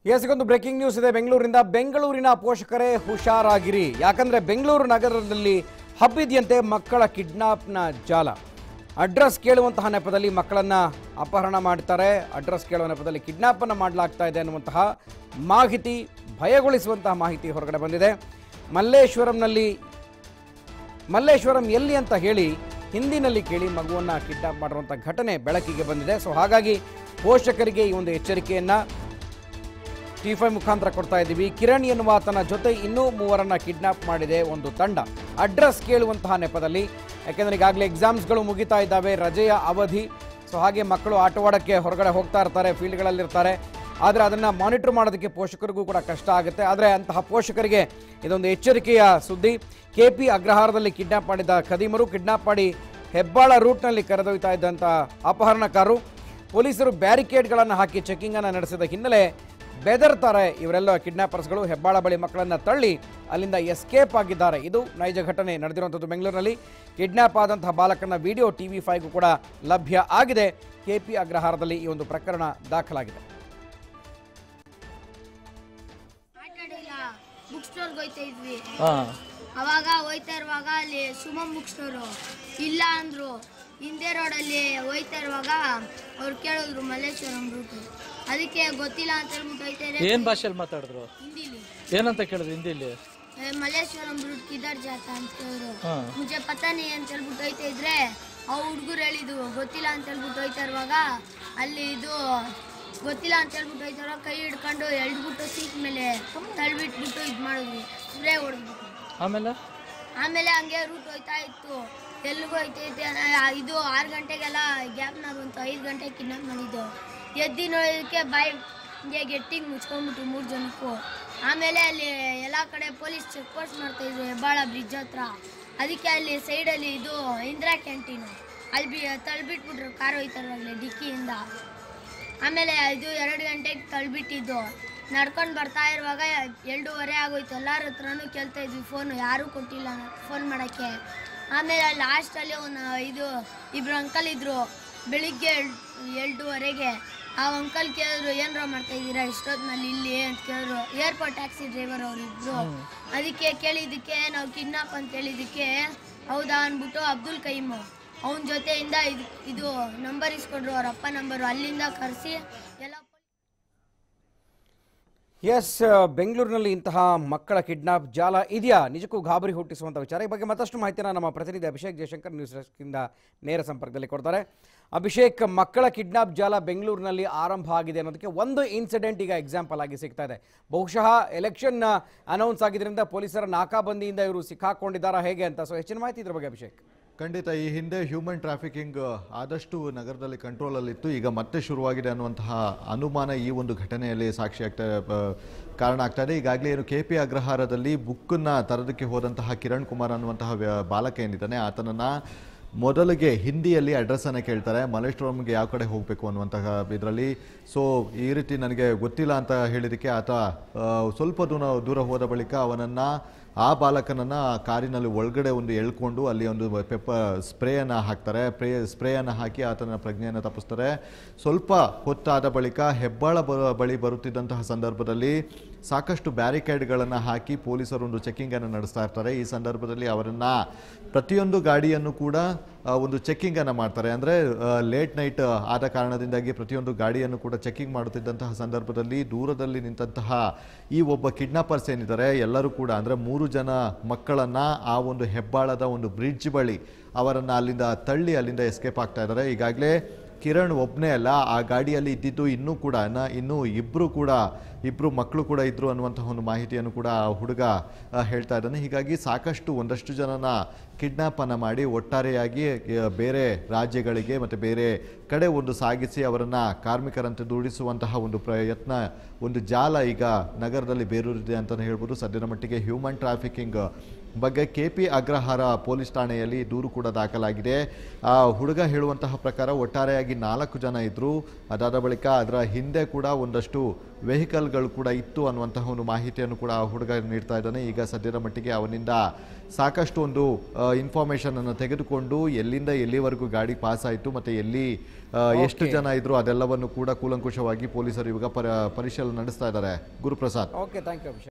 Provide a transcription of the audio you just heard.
ಎಸ್ಗೊಂದು breaking news ಇದೆ ಬೆಂಗಳೂರಿನಿಂದ ಬೆಂಗಳೂರಿನ ಪೋಷಕರೇ ಹುಷಾರಾಗಿರಿ ಯಾಕಂದ್ರೆ ಬೆಂಗಳೂರು ನಗರದಲ್ಲಿ ಹಬ್ಬಿದ್ಯಂತೆ ಮಕ್ಕಳ ಕಿಡ್ನಾಪ್ನ ಜಾಲ ಅಡ್ರೆಸ್ ಕೇಳುವಂತಹ ನೆಪದಲ್ಲಿ ಮಕ್ಕಳನ್ನ ಅಪಹರಣ ಮಾಡ್ತಾರೆ ಅಡ್ರೆಸ್ ಕೇಳುವ ನೆಪದಲ್ಲಿ ಕಿಡ್ನಾಪ್ ಅನ್ನು ಮಾಡಲಾಗ್ತಾ ಇದೆ ಅನ್ನುವಂತಹ ಮಾಹಿತಿ ಭಯಗೊಳಿಸುವಂತಹ ಮಾಹಿತಿ ಹೊರಗಡೆ ಬಂದಿದೆ ಮಲ್ಲೇಶ್ವರಂನಲ್ಲಿ ಮಲ್ಲೇಶ್ವರಂ ಎಲ್ಲಿ ಅಂತ ಹೇಳಿ ಹಿಂದಿನಲ್ಲಿ ಕೇಳಿ ಮಗುವನ್ನ ಕಿಡ್ನಾಪ್ ಮಾಡಿರುವಂಥ ಘಟನೆ ಬೆಳಕಿಗೆ ಬಂದಿದೆ ಸೊ ಹಾಗಾಗಿ ಪೋಷಕರಿಗೆ ಈ ಒಂದು ಎಚ್ಚರಿಕೆಯನ್ನ ಟಿ ಫೈ ಮುಖಾಂತರ ಕೊಡ್ತಾ ಇದ್ದೀವಿ ಕಿರಣ್ ಎನ್ನುವ ತನ್ನ ಜೊತೆ ಇನ್ನೂ ಮೂವರನ್ನ ಕಿಡ್ನಾಪ್ ಮಾಡಿದೆ ಒಂದು ತಂಡ ಅಡ್ರೆಸ್ ಕೇಳುವಂತಹ ನೆಪದಲ್ಲಿ ಯಾಕೆಂದ್ರೆ ಈಗಾಗಲೇ ಎಕ್ಸಾಮ್ಸ್ಗಳು ಮುಗಿತಾ ಇದ್ದಾವೆ ರಜೆಯ ಅವಧಿ ಸೊ ಹಾಗೆ ಮಕ್ಕಳು ಆಟವಾಡಕ್ಕೆ ಹೊರಗಡೆ ಹೋಗ್ತಾ ಇರ್ತಾರೆ ಫೀಲ್ಡ್ಗಳಲ್ಲಿರ್ತಾರೆ ಆದರೆ ಅದನ್ನು ಮಾನಿಟರ್ ಮಾಡೋದಕ್ಕೆ ಪೋಷಕರಿಗೂ ಕೂಡ ಕಷ್ಟ ಆಗುತ್ತೆ ಆದರೆ ಅಂತಹ ಪೋಷಕರಿಗೆ ಇದೊಂದು ಎಚ್ಚರಿಕೆಯ ಸುದ್ದಿ ಕೆ ಪಿ ಅಗ್ರಹಾರದಲ್ಲಿ ಕಿಡ್ನಾಪ್ ಮಾಡಿದ ಖದೀಮರು ಕಿಡ್ನಾಪ್ ಮಾಡಿ ಹೆಬ್ಬಾಳ ರೂಟ್ನಲ್ಲಿ ಕರೆದೊಯ್ತಾ ಇದ್ದಂಥ ಅಪಹರಣಕಾರರು ಪೊಲೀಸರು ಬ್ಯಾರಿಕೇಡ್ಗಳನ್ನು ಹಾಕಿ ಚೆಕಿಂಗ್ ಅನ್ನು ನಡೆಸಿದ ಹಿನ್ನೆಲೆ ಬೆದರ್ತಾರೆ ಇವರೆಲ್ಲ ಕಿಡ್ನಾಪರ್ಸ್ಗಳು ಹೆಬ್ಬಾಳ ಬಳಿ ಮಕ್ಕಳನ್ನ ತಳ್ಳಿ ಅಲ್ಲಿಂದ ಎಸ್ಕೇಪ್ ಆಗಿದ್ದಾರೆ ಇದು ನೈಜ ಘಟನೆ ನಡೆದಿರುವಂಥದ್ದು ಬೆಂಗಳೂರಿನಲ್ಲಿ ಕಿಡ್ನಾಪ್ ಆದಂತಹ ಬಾಲಕನ ವಿಡಿಯೋ ಟಿವಿ ಫೈಗೂ ಕೂಡ ಲಭ್ಯ ಆಗಿದೆ ಕೆಪಿ ಅಗ್ರಹಾರದಲ್ಲಿ ಈ ಒಂದು ಪ್ರಕರಣ ದಾಖಲಾಗಿದೆ ಆಟಾಡಿಲ್ಲ ಬುಕ್ ಸ್ಟೋರ್ಗೆ ಹೋಯ್ತಾ ಇದ್ವಿ ಹಾಂ ಅವಾಗ ಹೋಯ್ತಾ ಇರುವಾಗ ಅಲ್ಲಿ ಸುಮನ್ ಬುಕ್ ಸ್ಟೋರು ಇಲ್ಲ ಅಂದ್ರು ಹಿಂದೆ ರೋಡಲ್ಲಿ ಹೋಯ್ತಾ ಇರುವಾಗ ಅವ್ರು ಕೇಳಿದ್ರು ಮಲ್ಲೇಶ್ವರಂ ರೂಟು ಅದಕ್ಕೆ ಗೊತ್ತಿಲ್ಲ ಅಂತ ಹೇಳ್ಬಿಟ್ಟು ಹೋಯ್ತಾ ಇದ್ರೆ ಏನು ಭಾಷೆಯಲ್ಲಿ ಮಾತಾಡಿದ್ರು ಹಿಂದಿಲಿ ಏನಂತ ಕೇಳಿದ್ರು ಹಿಂದಿಲಿ ಏ, ಮಲ್ಲೇಶ್ವರಂ ರೂಟ್ ಕಿದರ್ ಜಾತ ಅಂತ ಕೇಳಿದ್ರು ಹಾಂ ಮುಂಚೆ ಪತಾನಿ ಅಂತ ಹೇಳ್ಬಿಟ್ಟು ಹೋಯ್ತಾ ಇದ್ರೆ ಆ ಹುಡುಗರು ಹೇಳಿದ್ದು ಗೊತ್ತಿಲ್ಲ ಅಂತ ಹೇಳ್ಬಿಟ್ಟು ಹೋಯ್ತಾ ಇರುವಾಗ ಅಲ್ಲಿ ಇದು ಗೊತ್ತಿಲ್ಲ ಅಂತ ಹೇಳ್ಬಿಟ್ಟು ಹೋಯ್ತಾ ಇರುವಾಗ ಕೈ ಹಿಡ್ಕೊಂಡು ಎಳ್ದ್ಬಿಟ್ಟು ಸೀಟ್ ಮೇಲೆ ತಳ್ಬಿಟ್ಬಿಟ್ಟು ಇದು ಮಾಡಿದ್ವಿ ಸ್ಪ್ರೇ ಹೊಡೆದ್ಬಿಟ್ಟು ಆಮೇಲೆ ಆಮೇಲೆ ಹಂಗೆ ರೂಟ್ ಹೋಯ್ತಾ ಇತ್ತು ಎಲ್ಲಿಗೂ ಹೋಯ್ತೈತೆ ಆ, ಇದು ಆರು ಗಂಟೆಗೆಲ್ಲ ಗ್ಯಾಪ್ನ ಬಂತು ಐದು ಗಂಟೆಗೆ ಕಿಡ್ನಾಪ್ ಮಾಡಿದ್ದು ಎದ್ದಿ ನೋಡೋದಕ್ಕೆ ಬಾಯಿ ಹಿಂಗೆ ಗೆಟ್ಟಿಗೆ ಮುಚ್ಕೊಂಡ್ಬಿಟ್ಟು ಮೂರು ಜನಕ್ಕೂ ಆಮೇಲೆ ಅಲ್ಲಿ ಎಲ್ಲ ಕಡೆ ಪೊಲೀಸ್ ಚೆಕ್ ಪೋಸ್ಟ್ ಮಾಡ್ತಾ ಇದ್ರು ಹೆಬ್ಬಾಳ ಬ್ರಿಡ್ಜ್ ಹತ್ರ ಅದಕ್ಕೆ ಅಲ್ಲಿ ಸೈಡಲ್ಲಿ ಇದು ಇಂದಿರಾ ಕ್ಯಾಂಟೀನು ಅಲ್ಲಿ ಬಿ ತಳ್ಬಿಟ್ಬಿಟ್ರು ಕಾರ್ ಹೋಯ್ತಾರವಾಗಲೇ ಡಿಕ್ಕಿಯಿಂದ ಆಮೇಲೆ ಇದು ಎರಡು ಗಂಟೆಗೆ ತಳ್ಬಿಟ್ಟಿದ್ದು ನಡ್ಕೊಂಡು ಬರ್ತಾ ಇರುವಾಗ ಎರಡೂವರೆ ಆಗೋಯ್ತು ಎಲ್ಲರ ಹತ್ರನೂ ಕೇಳ್ತಾ ಇದ್ವಿ ಫೋನು ಯಾರೂ ಕೊಟ್ಟಿಲ್ಲ ಫೋನ್ ಮಾಡೋಕ್ಕೆ ಆಮೇಲೆ ಲಾಸ್ಟಲ್ಲಿ ಒಂದು ಇದು ಇಬ್ರು ಅಂಕಲ್ ಇದ್ರು ಬೆಳಿಗ್ಗೆ ಎಳ್ ಎರಡೂವರೆಗೆ ಆ ಅಂಕಲ್ ಕೇಳಿದ್ರು ಏನರ ಮಾಡ್ತಾ ಇದ್ದೀರಾ ಇಷ್ಟೊತ್ತಿನಲ್ಲಿ ಇಲ್ಲಿ ಅಂತ ಕೇಳಿದ್ರು ಏರ್ಪೋರ್ಟ್ ಟ್ಯಾಕ್ಸಿ ಡ್ರೈವರ್ ಅವರಿಬ್ರು ಅದಕ್ಕೆ ಕೇಳಿದ್ದಕ್ಕೆ ನಾವು ಕಿಡ್ನಾಪ್ ಅಂತ ಹೇಳಿದ್ದಕ್ಕೆ ಹೌದಾ ಅಂದ್ಬಿಟ್ಟು ಅಬ್ದುಲ್ ಕೈಮು ಅವನ ಜೊತೆಯಿಂದ ಇದು ಇದು ನಂಬರ್ ಇಸ್ಕೊಂಡ್ರು ಅವ್ರ ಅಪ್ಪ ನಂಬರು ಅಲ್ಲಿಂದ ಕರೆಸಿ ಎಲ್ಲ ಎಸ್ ಬೆಂಗಳೂರಿನಲ್ಲಿ ಇಂತಹ ಮಕ್ಕಳ ಕಿಡ್ನಾಪ್ ಜಾಲ ಇದೆಯಾ ನಿಜಕ್ಕೂ ಗಾಬರಿ ಹುಟ್ಟಿಸುವಂಥ ವಿಚಾರ ಈ ಬಗ್ಗೆ ಮತ್ತಷ್ಟು ಮಾಹಿತಿನ ನಮ್ಮ ಪ್ರತಿನಿಧಿ ಅಭಿಷೇಕ್ ಜಯಶಂಕರ್ ನ್ಯೂಸ್ ಡೆಸ್ಕಿಂದ ನೇರ ಸಂಪರ್ಕದಲ್ಲಿ ಕೊಡ್ತಾರೆ ಅಭಿಷೇಕ್ ಮಕ್ಕಳ ಕಿಡ್ನಾಪ್ ಜಾಲ ಬೆಂಗಳೂರಿನಲ್ಲಿ ಆರಂಭ ಆಗಿದೆ ಅನ್ನೋದಕ್ಕೆ ಒಂದು ಇನ್ಸಿಡೆಂಟ್ ಈಗ ಎಕ್ಸಾಂಪಲ್ ಆಗಿ ಸಿಗ್ತಾ ಇದೆ ಬಹುಶಃ ಎಲೆಕ್ಷನ್ ಅನೌನ್ಸ್ ಆಗಿದ್ದರಿಂದ ಪೊಲೀಸರ ನಾಕಾಬಂದಿಯಿಂದ ಇವರು ಸಿಕ್ಕಾಕೊಂಡಿದ್ದಾರಾ ಹೇಗೆ ಅಂತ ಸೊ ಹೆಚ್ಚಿನ ಮಾಹಿತಿ ಇದ್ರ ಬಗ್ಗೆ ಅಭಿಷೇಕ್ ಖಂಡಿತ ಈ ಹಿಂದೆ ಹ್ಯೂಮನ್ ಟ್ರಾಫಿಕಿಂಗ್ ಆದಷ್ಟು ನಗರದಲ್ಲಿ ಕಂಟ್ರೋಲಲ್ಲಿತ್ತು ಈಗ ಮತ್ತೆ ಶುರುವಾಗಿದೆ ಅನ್ನುವಂತಹ ಅನುಮಾನ ಈ ಒಂದು ಘಟನೆಯಲ್ಲಿ ಸಾಕ್ಷಿ ಆಗ್ತಾ ಆ, ಕಾರಣ ಆಗ್ತಾ ಇದೆ ಈಗಾಗಲೇ ಏನು ಕೆ ಪಿ ಅಗ್ರಹಾರದಲ್ಲಿ ಬುಕ್ಕನ್ನು ತರೋದಕ್ಕೆ ಹೋದಂತಹ ಕಿರಣ್ ಕುಮಾರ್ ಅನ್ನುವಂತಹ ವ್ಯ- ಬಾಲಕ ಏನಿದ್ದಾನೆ ಆತನನ್ನ ಮೊದಲಿಗೆ ಹಿಂದಿಯಲ್ಲಿ ಅಡ್ರೆಸ್ಸನ್ನು ಕೇಳ್ತಾರೆ ಮಲೇಶ್ವರಂಗೆ ಯಾವ ಕಡೆ ಹೋಗಬೇಕು ಅನ್ನುವಂತಹ ಇದರಲ್ಲಿ ಸೊ ಈ ರೀತಿ ನನಗೆ ಗೊತ್ತಿಲ್ಲ ಅಂತ ಹೇಳಿದಕ್ಕೆ ಆತ ಆ, ಸ್ವಲ್ಪ ದೂರ ದೂರ ಹೋದ ಬಳಿಕ ಅವನನ್ನು ಆ ಬಾಲಕನನ್ನು ಕಾರಿನಲ್ಲಿ ಒಳಗಡೆ ಒಂದು ಎಳ್ಕೊಂಡು ಅಲ್ಲಿ ಒಂದು ಪೆಪ್ಪರ್ ಸ್ಪ್ರೇಯನ್ನು ಹಾಕ್ತಾರೆ ಪ್ರೇ ಸ್ಪ್ರೇಯನ್ನು ಹಾಕಿ ಆತನ ಪ್ರಜ್ಞೆಯನ್ನು ತಪ್ಪಿಸ್ತಾರೆ ಸ್ವಲ್ಪ ಹೊತ್ತಾದ ಬಳಿಕ ಹೆಬ್ಬಾಳ ಬ ಬಳಿ ಬರುತ್ತಿದ್ದಂತಹ ಸಂದರ್ಭದಲ್ಲಿ ಸಾಕಷ್ಟು ಬ್ಯಾರಿಕೇಡ್ಗಳನ್ನು ಹಾಕಿ ಪೊಲೀಸರು ಒಂದು ಚೆಕ್ಕಿಂಗನ್ನು ನಡೆಸ್ತಾ ಇರ್ತಾರೆ ಈ ಸಂದರ್ಭದಲ್ಲಿ ಅವರನ್ನು ಪ್ರತಿಯೊಂದು ಗಾಡಿಯನ್ನು ಕೂಡ ಆ, ಒಂದು ಚೆಕ್ಕಿಂಗನ್ನು ಮಾಡ್ತಾರೆ ಅಂದರೆ ಲೇಟ್ ನೈಟ್ ಆದ ಕಾರಣದಿಂದಾಗಿ ಪ್ರತಿಯೊಂದು ಗಾಡಿಯನ್ನು ಕೂಡ ಚೆಕ್ಕಿಂಗ್ ಮಾಡುತ್ತಿದ್ದಂತಹ ಸಂದರ್ಭದಲ್ಲಿ ದೂರದಲ್ಲಿ ನಿಂತಹ ಈ ಒಬ್ಬ ಕಿಡ್ನಾಪರ್ಸ್ ಏನಿದ್ದಾರೆ ಎಲ್ಲರೂ ಕೂಡ ಅಂದರೆ ಮೂರು ಜನ ಮಕ್ಕಳನ್ನು ಆ ಒಂದು ಹೆಬ್ಬಾಳದ ಒಂದು ಬ್ರಿಡ್ಜ್ ಬಳಿ ಅವರನ್ನು ಅಲ್ಲಿಂದ ತಳ್ಳಿ ಅಲ್ಲಿಂದ ಎಸ್ಕೇಪ್ ಆಗ್ತಾ ಇದ್ದಾರೆ ಈಗಾಗಲೇ ಕಿರಣ್ ಒಬ್ಬನೇ ಅಲ್ಲ ಆ ಗಾಡಿಯಲ್ಲಿ ಇದ್ದಿದ್ದು ಇನ್ನೂ ಕೂಡ ನ- ಇನ್ನೂ ಇಬ್ಬರು ಕೂಡ ಇಬ್ಬರು ಮಕ್ಕಳು ಕೂಡ ಇದ್ರು ಅನ್ನುವಂತಹ ಒಂದು ಮಾಹಿತಿಯನ್ನು ಕೂಡ ಆ ಹುಡುಗ ಆ, ಹೇಳ್ತಾ ಇದ್ದಾನೆ ಹೀಗಾಗಿ ಸಾಕಷ್ಟು ಒಂದಷ್ಟು ಜನನ ಕಿಡ್ನಾಪ್ ಅನ್ನು ಮಾಡಿ ಒಟ್ಟಾರೆಯಾಗಿ ಆ, ಬೇರೆ ರಾಜ್ಯಗಳಿಗೆ ಮತ್ತು ಬೇರೆ ಕಡೆ ಒಂದು ಸಾಗಿಸಿ ಅವರನ್ನು ಕಾರ್ಮಿಕರಂತೆ ದುಡಿಸುವಂತಹ ಒಂದು ಪ್ರಯತ್ನ ಒಂದು ಜಾಲ ಈಗ ನಗರದಲ್ಲಿ ಬೇರೂರಿದೆ ಅಂತಲೇ ಹೇಳ್ಬೋದು ಸದ್ಯದ ಮಟ್ಟಿಗೆ ಹ್ಯೂಮನ್ ಟ್ರಾಫಿಕಿಂಗ್ ಬಗ್ಗೆ ಕೆ ಪಿ ಅಗ್ರಹಾರ ಪೊಲೀಸ್ ಠಾಣೆಯಲ್ಲಿ ದೂರು ಕೂಡ ದಾಖಲಾಗಿದೆ ಆ ಹುಡುಗ ಹೇಳುವಂತಹ ಪ್ರಕಾರ ಒಟ್ಟಾರೆಯಾಗಿ ನಾಲ್ಕು ಜನ ಇದ್ದರು ಅದಾದ ಬಳಿಕ ಅದರ ಹಿಂದೆ ಕೂಡ ಒಂದಷ್ಟು ವೆಹಿಕಲ್ಗಳು ಕೂಡ ಇತ್ತು ಅನ್ನುವಂತಹ ಒಂದು ಮಾಹಿತಿಯನ್ನು ಕೂಡ ಆ ಹುಡುಗ ನೀಡ್ತಾ ಇದ್ದಾನೆ ಈಗ ಸದ್ಯದ ಮಟ್ಟಿಗೆ ಅವನಿಂದ ಸಾಕಷ್ಟು ಒಂದು ಇನ್ಫಾರ್ಮೇಷನ್ ಅನ್ನು ತೆಗೆದುಕೊಂಡು ಎಲ್ಲಿಂದ ಎಲ್ಲಿವರೆಗೂ ಗಾಡಿ ಪಾಸ್ ಆಯಿತು ಮತ್ತು ಎಲ್ಲಿ ಆ, ಎಷ್ಟು ಜನ ಇದ್ರು ಅದೆಲ್ಲವನ್ನು ಕೂಡ ಕೂಲಂಕುಷವಾಗಿ ಪೊಲೀಸರು ಇವಾಗ ಪರ ಪರಿಶೀಲನೆ ನಡೆಸ್ತಾ ಇದ್ದಾರೆ Guruprasad okay thank you Abhishek